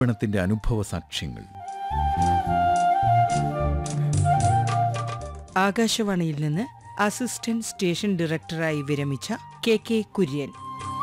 ണത്തിന്റെ അനുഭവ സാക്ഷ്യങ്ങൾ ആകാശവാണിയിൽ നിന്ന് അസിസ്റ്റന്റ് സ്റ്റേഷൻ ഡയറക്ടറായി വിരമിച്ച കെ കെ കുര്യൻ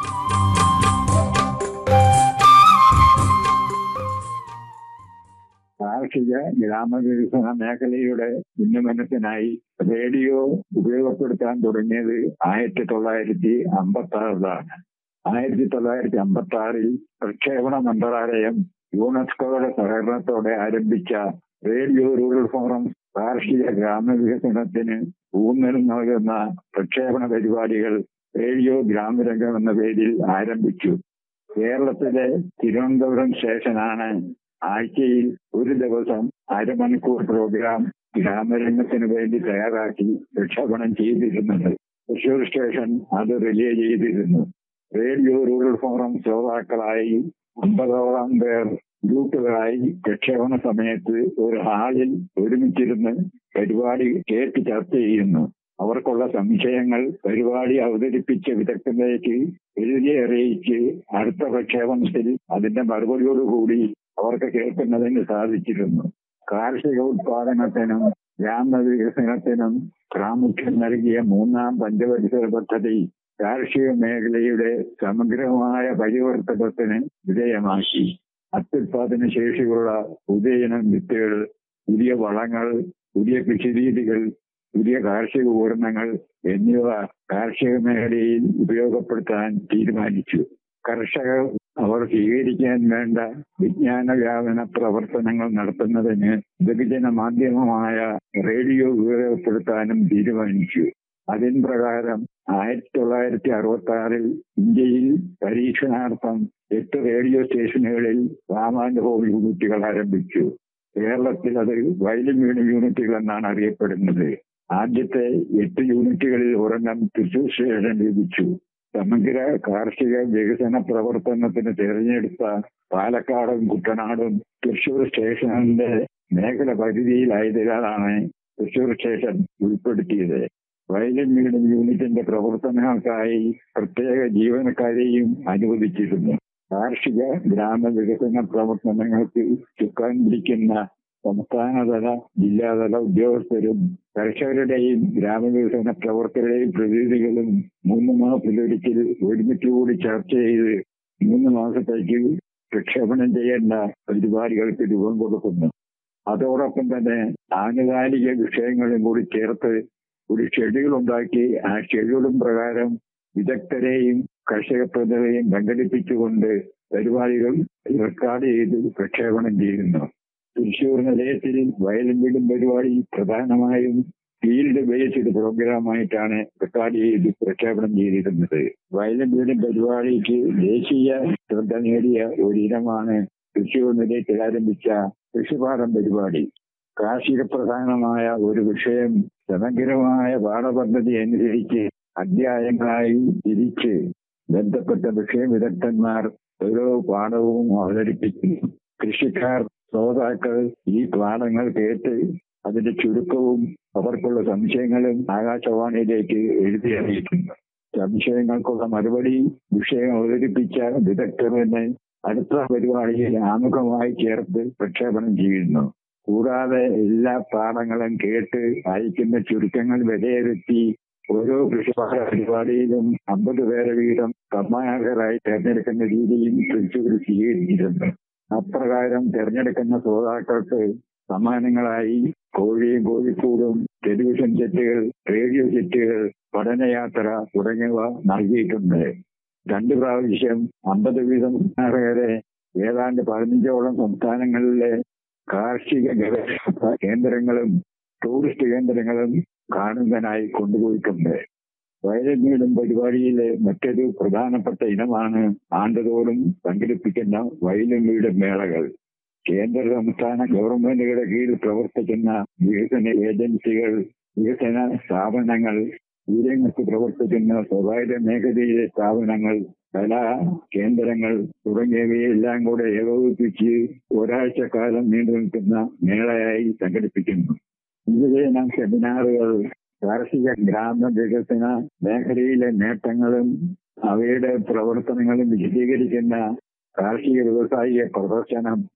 കാർഷിക ഗ്രാമവികസന മേഖലയുടെ ഉന്നമനത്തിനായി റേഡിയോ ഉപയോഗപ്പെടുത്താൻ തുടങ്ങിയത് ആയിരത്തി തൊള്ളായിരത്തി അമ്പത്തി ആറിലാണ് ആയിരത്തി തൊള്ളായിരത്തി അമ്പത്തി ആറിൽ പ്രക്ഷേപണ മന്ത്രാലയം യുനെസ്കോയുടെ സഹകരണത്തോടെ ആരംഭിച്ച റേഡിയോ റൂറൽ ഫോറം കാർഷിക ഗ്രാമവികസനത്തിന് ഊന്നൽ നൽകുന്ന പ്രക്ഷേപണ പരിപാടികൾ റേഡിയോ ഗ്രാമരംഗം എന്ന പേരിൽ ആരംഭിച്ചു കേരളത്തിലെ തിരുവനന്തപുരം സ്റ്റേഷനാണ് ആഴ്ചയിൽ ഒരു ദിവസം അരമണിക്കൂർ പ്രോഗ്രാം ഗ്രാമരംഗത്തിന് വേണ്ടി തയ്യാറാക്കി പ്രക്ഷേപണം ചെയ്തിരുന്നത് തൃശൂർ സ്റ്റേഷൻ അത് റിലേ ചെയ്തിരുന്നു റേഡിയോ റൂറൽ ഫോറം ശ്രോതാക്കളായി അമ്പതോളം പേർ ഗ്രൂപ്പുകളായി പ്രക്ഷേപണ സമയത്ത് ഒരു ഹാളിൽ ഒരുമിച്ചിരുന്ന് പരിപാടി കേട്ട് ചർച്ച ചെയ്യുന്നു അവർക്കുള്ള സംശയങ്ങൾ പരിപാടി അവതരിപ്പിച്ച വിദഗ്ധനിലേക്ക് എഴുതി അറിയിച്ച് അടുത്ത പ്രക്ഷേപണത്തിൽ അതിന്റെ മറുപടിയോടുകൂടി അവർക്ക് കേൾക്കുന്നതിന് സാധിച്ചിരുന്നു കാർഷിക ഉത്പാദനത്തിനും ഗ്രാമവികസനത്തിനും പ്രാമുഖ്യം നൽകിയ മൂന്നാം പഞ്ചവത്സര പദ്ധതി കാർഷിക മേഖലയുടെ സമഗ്രമായ പരിവർത്തനത്തിന് വിധേയമാക്കി അത്യുത്പാദന ശേഷിയുള്ള പുതിയനം വിത്തുകൾ പുതിയ വളങ്ങൾ പുതിയ കൃഷിരീതികൾ പുതിയ കാർഷിക ഉപകരണങ്ങൾ എന്നിവ കാർഷിക മേഖലയിൽ ഉപയോഗപ്പെടുത്താൻ തീരുമാനിച്ചു കർഷകർ അവർ സ്വീകരിക്കാൻ വേണ്ട വിജ്ഞാന വ്യാപന പ്രവർത്തനങ്ങൾ നടത്തുന്നതിന് ബഹുജന മാധ്യമമായ റേഡിയോ ഉപയോഗപ്പെടുത്താനും തീരുമാനിച്ചു അതിൻ പ്രകാരം ആയിരത്തി തൊള്ളായിരത്തി അറുപത്തി ആറിൽ ഇന്ത്യയിൽ പരീക്ഷണാർത്ഥം എട്ട് റേഡിയോ സ്റ്റേഷനുകളിൽ രാമാനുഭവ യൂണിറ്റുകൾ ആരംഭിച്ചു കേരളത്തിൽ അത് വയലിൻ വീണ യൂണിറ്റുകൾ എന്നാണ് അറിയപ്പെടുന്നത് ആദ്യത്തെ എട്ട് യൂണിറ്റുകളിൽ ഒരെണ്ണം തൃശൂർ സ്റ്റേഷൻ ലഭിച്ചു സമഗ്ര കാർഷിക വികസന പ്രവർത്തനത്തിന് തിരഞ്ഞെടുത്ത പാലക്കാടും കുട്ടനാടും തൃശൂർ സ്റ്റേഷന്റെ മേഖല പരിധിയിലായതിനാലാണ് തൃശൂർ സ്റ്റേഷൻ ഉൾപ്പെടുത്തിയത് വയലിൻ വീടും യൂണിറ്റിന്റെ പ്രവർത്തനങ്ങൾക്കായി പ്രത്യേക ജീവനക്കാരെയും അനുവദിച്ചിരുന്നു കാർഷിക ഗ്രാമവികസന പ്രവർത്തനങ്ങൾക്ക് ചുക്കാൻ പിടിക്കുന്ന സംസ്ഥാനതല ജില്ലാതല ഉദ്യോഗസ്ഥരും കർഷകരുടെയും ഗ്രാമവികസന പ്രവർത്തകരുടെയും പ്രതിനിധികളും മൂന്ന് മാസത്തിലൊരിക്കൽ ഒരുമിച്ച് കൂടി ചർച്ച ചെയ്ത് മൂന്ന് മാസത്തേക്ക് പ്രക്ഷേപണം ചെയ്യേണ്ട പരിപാടികൾക്ക് രൂപം കൊടുക്കുന്നു അതോടൊപ്പം തന്നെ ആനുകാലിക വിഷയങ്ങളും കൂടി ചേർത്ത് ഒരു ഷെഡ്യൂൾ ഉണ്ടാക്കി ആ ഷെഡ്യൂളും പ്രകാരം വിദഗ്ധരെയും കർഷക പ്രതിനിധിയെയും സംഘടിപ്പിച്ചുകൊണ്ട് പരിപാടികൾ റെക്കോർഡ് ചെയ്ത് പ്രക്ഷേപണം ചെയ്യുന്നു തൃശൂർ നിലയത്തിൽ വയലിൻ വീടും പരിപാടി പ്രധാനമായും ഫീൽഡ് ബേസ്ഡ് പ്രോഗ്രാമായിട്ടാണ് റെക്കോർഡ് ചെയ്ത് പ്രക്ഷേപണം ചെയ്തിരുന്നത് വയലിൻ വീടും പരിപാടിക്ക് ദേശീയ ശ്രദ്ധ നേടിയ ഒരിനമാണ് തൃശൂർ നിലയത്തിൽ ആരംഭിച്ച കൃഷിപാഠം പരിപാടി കാർഷിക പ്രധാനമായ ഒരു വിഷയം സമഗ്രമായ പാഠപദ്ധതി അനുസരിച്ച് അധ്യായങ്ങളായി തിരിച്ച് ബന്ധപ്പെട്ട വിഷയ വിദഗ്ധന്മാർ ഓരോ പാഠവും അവതരിപ്പിക്കുന്നു കൃഷിക്കാർ ശ്രോതാക്കൾ ഈ പാഠങ്ങൾ കേട്ട് അതിന്റെ ചുരുക്കവും അവർക്കുള്ള സംശയങ്ങളും ആകാശവാണിയിലേക്ക് എഴുതി അറിയിക്കുന്നു സംശയങ്ങൾക്കുള്ള മറുപടി വിഷയം അവതരിപ്പിച്ച വിദഗ്ധർ തന്നെ അടുത്ത പരിപാടിയിൽ ആമുഖമായി ചേർത്ത് പ്രക്ഷേപണം ചെയ്യുന്നു കൂടാതെ എല്ലാ പാഠങ്ങളും കേട്ട് അയക്കുന്ന ചുരുക്കങ്ങൾ വിലയിരുത്തി ഓരോ കൃഷിപാഠ പരിപാടിയിലും അമ്പത് പേരെ വീതം സമ്മാനകരായി തെരഞ്ഞെടുക്കുന്ന രീതിയും തൃശ്ശൂർ സ്വീകരിച്ചിരുന്നു അപ്രകാരം തെരഞ്ഞെടുക്കുന്ന ശ്രോതാക്കൾക്ക് സമ്മാനങ്ങളായി കോഴിയും കോഴിക്കൂടും ടെലിവിഷൻ സെറ്റുകൾ റേഡിയോ സെറ്റുകൾ പഠനയാത്ര തുടങ്ങിയവ നൽകിയിട്ടുണ്ട് രണ്ടു പ്രാവശ്യം അമ്പത് വീതം സമ്മാനകരെ ഏതാണ്ട് പതിനഞ്ചോളം സംസ്ഥാനങ്ങളിലെ കാർഷിക ഗവേഷണ കേന്ദ്രങ്ങളും ടൂറിസ്റ്റ് കേന്ദ്രങ്ങളും കാണുന്നതിനായി കൊണ്ടുപോയിട്ടുണ്ട് വയലിൻ പരിപാടിയിലെ മറ്റൊരു പ്രധാനപ്പെട്ട ഇനമാണ് ആണ്ടുതോറും സംഘടിപ്പിക്കുന്ന വയലിൻ വീട് മേളകൾ കേന്ദ്ര സംസ്ഥാന ഗവൺമെന്റുകളുടെ കീഴിൽ പ്രവർത്തിക്കുന്ന വികസന ഏജൻസികൾ വികസന സ്ഥാപനങ്ങൾ ഈ രംഗത്ത് പ്രവർത്തിക്കുന്ന സ്വകാര്യ മേഖലയിലെ സ്ഥാപനങ്ങൾ കലാ കേന്ദ്രങ്ങൾ തുടങ്ങിയവയെല്ലാം കൂടെ ഏകോപിപ്പിച്ച് ഒരാഴ്ച കാലം നീണ്ടു നിൽക്കുന്ന മേളയായി സംഘടിപ്പിക്കുന്നു വിവിധ സെമിനാറുകൾ കാർഷിക ഗ്രാമ വികസന മേഖലയിലെ നേട്ടങ്ങളും അവയുടെ പ്രവർത്തനങ്ങളും വിശദീകരിക്കുന്ന കാർഷിക വ്യവസായിക പ്രദർശനം